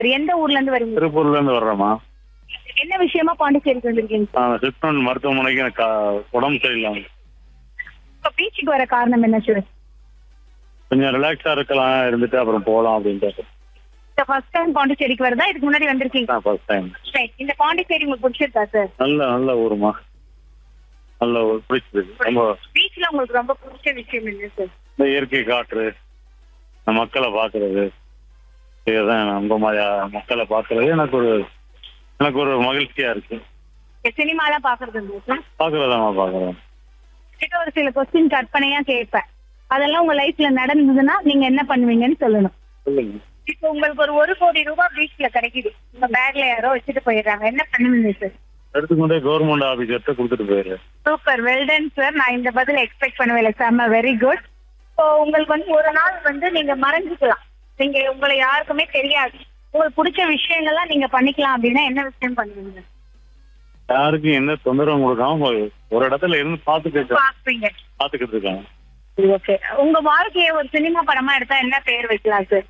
எந்த ஊர்ல இருந்து வரீங்க திருப்பூர்ல இருந்து வர்றேம்மா என்ன விஷயமா பாண்டிச்சேரிக்கு வந்திருக்கீங்க நான் சிப்டன் மருத்துவமனைக்கு எனக்கு கா- உடம்பு சரியில்லாம இப்ப பீச்சுக்கு வர காரணம் என்ன சார் கொஞ்சம் ரிலாக்ஸா இருக்கலாம் இருந்துட்டு அப்புறம் போகலாம் அப்படின்ட்டு இந்த ஃபர்ஸ்ட் டைம் பாண்டிச்சேரிக்கு வரதா இதுக்கு முன்னாடி வந்திருக்கீங்க தான் ஃபர்ஸ்ட் டைம் Right. இந்த பாண்டிச்சேரி உங்களுக்கு பிடிச்சிருக்கா சார் நல்ல நல்ல ஊருமா நல்ல ஊர் பிடிச்சிருக்கு ரொம்ப பீச்ல உங்களுக்கு ரொம்ப பிடிச்ச விஷயம் என்ன சார் இந்த இயற்கை காற்று இந்த மக்களை பார்க்கறது இதுதான் ரொம்ப ம- மக்களை பார்க்கறது எனக்கு ஒரு எனக்கு ஒரு மகிழ்ச்சியா இருக்கு சினிமாலாம் பாக்குறது இல்லையா சார் பார்க்கறதாம்மா பார்க்கறேன் கிட்ட ஒரு சில கொஸ்டின் கற்பனையா கேட்பேன் அதெல்லாம் உங்க லைஃப்ல நடந்ததுன்னா நீங்க என்ன பண்ணுவீங்கன்னு சொல்லணும் சொல்லுங்க இப்போ உங்களுக்கு ஒரு ஒரு கோடி ரூபாய் பீச்ல கிடைக்குது உங்க பேக்ல யாரோ வச்சுட்டு போயிடுறாங்க என்ன பண்ணுவீங்க சார் எடுத்துக்கொண்டே கவர்மெண்ட் ஆபீசர்கிட்ட கொடுத்துட்டு போயிரு சூப்பர் வெல்டன் சார் நான் இந்த பதில் எக்ஸ்பெக்ட் பண்ணவே செம்ம வெரி குட் ஸோ உங்களுக்கு வந்து ஒரு நாள் வந்து நீங்க மறைஞ்சிக்கலாம் நீங்க உங்களை யாருக்குமே தெரியாது உங்களுக்கு பிடிச்ச விஷயங்கள்லாம் நீங்க பண்ணிக்கலாம் அப்படின்னா என்ன விஷயம் பண்ணுவீங்க யாருக்கும் எந்த தொந்தரவும் கொடுக்காம ஒரு இடத்துல இருந்து பார்த்துக்கிட்டு பாப்பீங்க பார்த்துக்கிட்டு இருக்காங்க ஓகே உங்க வாழ்க்கைய ஒரு சினிமா படமா எடுத்தா என்ன பேர் வைக்கலாம் சார்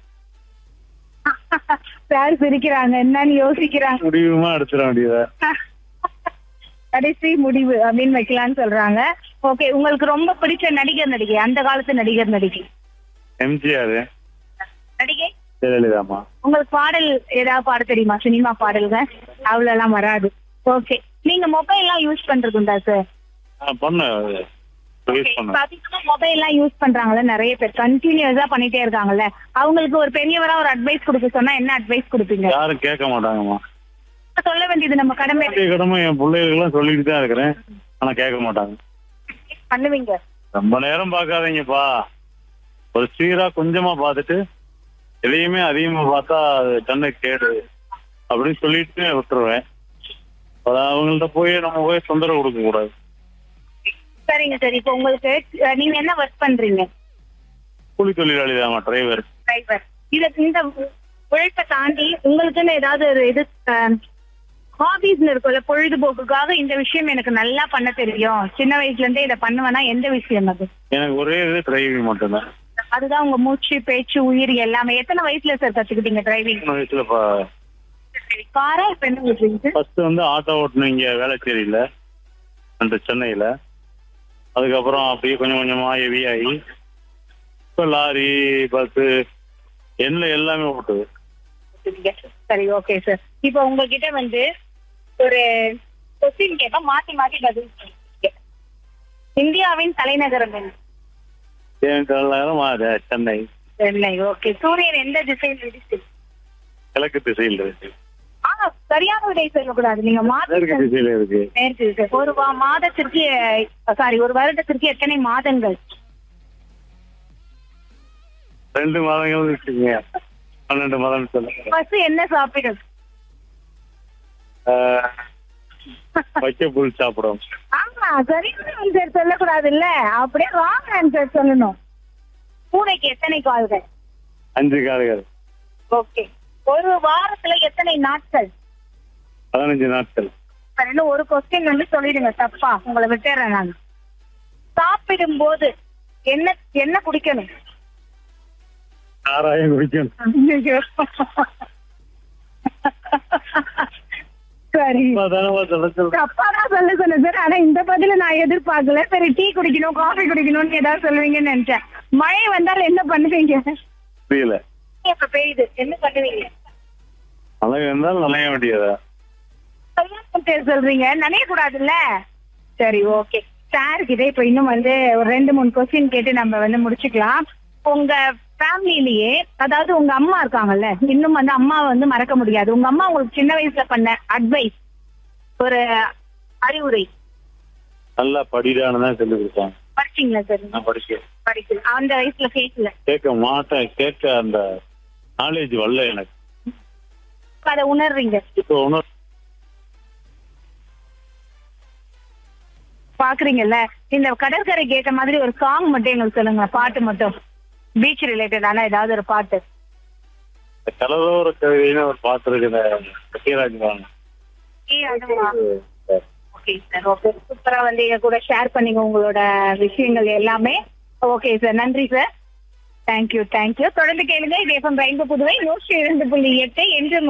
சார் சிரிக்கிறாங்க என்னன்னு யோசிக்கிறாங்க முடிவுமா எடுத்துட வேண்டியதா கடைசி முடிவு அப்படின்னு வைக்கலாம்னு சொல்றாங்க ஓகே உங்களுக்கு ரொம்ப பிடிச்ச நடிகர் நடிகை அந்த காலத்து நடிகர் நடிகை எம்ஜிஆர் நடிகை ஜெயலலிதாமா உங்களுக்கு பாடல் ஏதாவது பாட தெரியுமா சினிமா பாடல்கள் அவ்வளவு எல்லாம் வராது ஓகே நீங்க மொபைல் எல்லாம் யூஸ் பண்றது உண்டா சார் நான் பண்ணேன் யூஸ் பண்ணேன் அதிகமா மொபைல் எல்லாம் யூஸ் பண்றாங்கல்ல நிறைய பேர் கண்டினியூஸா பண்ணிட்டே இருக்காங்கல்ல அவங்களுக்கு ஒரு பெரியவரா ஒரு அட்வைஸ் கொடுக்க சொன்னா என்ன அட்வைஸ் கொடுப்பீங்க யாரும் கேட்க மாட்டாங்கம்மா சொல்ல வேண்டியது நம்ம கடமை என்னுடைய கடமை என் பிள்ளைகளுக்கெல்லாம் சொல்லிட்டு தான் இருக்கிறேன் ஆனா கேட்க மாட்டாங்க பண்ணுவீங்க ரொம்ப நேரம் பார்க்காதீங்கப்பா ஒரு சீரா கொஞ்சமா பார்த்துட்டு எதையுமே அதிகமா பார்த்தா அது கண்ணுக்கு கேடு அப்படின்னு சொல்லிட்டு விட்டுருவேன் அதான் அவங்கள்ட்ட போய் நம்ம போய் தொந்தரவு கொடுக்க கூடாது சரிங்க சார் இப்போ உங்களுக்கு அஹ், நீங்க என்ன ஒர்க் பண்றீங்க கூலி தொழிலாளி தான் டிரைவர் டிரைவர் இத இந்த உழைப்பை தாண்டி உங்களுக்குன்னு ஏதாவது ஒரு இது ஹாபிஸ்னு இருக்கும்ல பொழுதுபோக்குக்காக இந்த விஷயம் எனக்கு நல்லா பண்ண தெரியும் சின்ன வயசுல இருந்தே இதை பண்ணுவேன்னா எந்த விஷயம் அது எனக்கு ஒரே இது டிரைவிங் மட்டும்தான் அதுதான் உங்க மூச்சு பேச்சு உயிர் எல்லாமே எத்தனை வயசுல சார் கத்துக்கிட்டீங்க டிரைவிங் சின்ன வயசுல காரா இப்ப என்ன ஓட்டுறீங்க சார் ஃபர்ஸ்ட் வந்து ஆட்டோ ஓட்டணும் இங்க வேளச்சேரியில அந்த சென்னையில அதுக்கப்புறம் அப்படியே கொஞ்சம் கொஞ்சமா ஹெவி ஆகி இப்போ லாரி பஸ்ஸு என்ன எல்லாமே ஓட்டுது ஓட்டுவீங்க. சரி ஓகே சார் இப்போ உங்ககிட்ட வந்து ஒரு கொஸ்டின் கேட்பா மாத்தி மாத்தி பதில் சொல்லுங்க இந்தியாவின் தலைநகரம் என்ன என் கல்யாணம் அது சென்னை சென்னை ஓகே சூரியன் எந்த திசையில் இருக்கு கிழக்கு திசையில் இருக்கு ஆனா சரியான விடை சொல்லக்கூடாது நீங்க மேற்கு மாதம் திசையில இருக்கு நேருக்கு இருக்கு. ஒரு வா- மாதத்திற்கு சாரி ஒரு வருடத்திற்கு எத்தனை மாதங்கள் ரெண்டு மாதங்கள் வச்சுக்கோங்க பன்னெண்டு மாதம் சொல்லுங்க பஸ் என்ன சாப்பிடும் வைக்க புல் சாப்பிடும் ஆமா சரியான ஆன்சர் சொல்லக்கூடாது இல்ல அப்படியே ராங் ஆன்சர் சொல்லணும் பூனைக்கு எத்தனை கால்கள் அஞ்சு காடுகள் ஓகே ஒரு வாரத்துல எத்தனை நாட்கள் பதினஞ்சு நாட்கள் சார், இன்னும் ஒரு கொஸ்டின் வந்து சொல்லிடுங்க தப்பா உங்களை விட்டுறேன் நான் சாப்பிடும் போது என்ன என்ன குடிக்கணும் ஆறாயிரம் குடிக்கணும் ஐயோ. சரி தானே சொல்ல சொல்றேன் தப்பா தான் சொல்ல சொன்னேன் சார் ஆனா இந்த பதில நான் எதிர்பார்க்கல சரி டீ குடிக்கணும் காஃபி குடிக்கணும்னு ஏதாவது சொல்லுவீங்கன்னு நினைச்சேன் மழை வந்தால் என்ன பண்ணுவீங்க புரியல இப்ப பெய்யுது என்ன பண்ணுவீங்க அழகு இருந்தாலும் நனைய வேண்டியதா கல்யாணம் பேர் சொல்றீங்க நினைய கூடாதுல்ல சரி ஓகே சார் கிட்ட இப்ப இன்னும் வந்து ஒரு ரெண்டு மூணு கொஸ்டின் கேட்டு நம்ம வந்து முடிச்சுக்கலாம் உங்க ஃபேமிலிலேயே அதாவது உங்க அம்மா இருக்காங்கல்ல இன்னும் வந்து அம்மாவை வந்து மறக்க முடியாது உங்க அம்மா உங்களுக்கு சின்ன வயசுல பண்ண அட்வைஸ் ஒரு அறிவுரை நல்லா படிடான்னு தான் சொல்லி கொடுத்தாங்க படிச்சீங்களா சார் நான் படிக்க படிக்கல அந்த வயசுல கேட்கல கேட்க மாட்டேன் கேட்க அந்த நாலேஜ் வரல எனக்கு அதை உணர்றீங்க இப்போ ஒன்றும் பாக்குறீங்கல்ல இந்த கடற்கரைக்கு ஏத்த மாதிரி ஒரு சாங் மட்டும் எங்களுக்கு சொல்லுங்க பாட்டு மட்டும் பீச் ரிலேட்டடான ஏதாவது ஒரு பாட்டு கலதோர கவிதைன்னு ஒரு பாட்டு இருக்குது சத்யராஜ் வாங்க ஓகே சார் ஓகே சூப்பரா வந்து எங்க கூட ஷேர் பண்ணீங்க உங்களோட விஷயங்கள் எல்லாமே ஓகே சார் நன்றி சார் தேங்க்யூ தேங்க்யூ தொடர்ந்து கேளுங்க இது எஃப்எம் ரெயின்போ புதுவை நூற்றி இரண்டு புள்ளி எட்டு என்று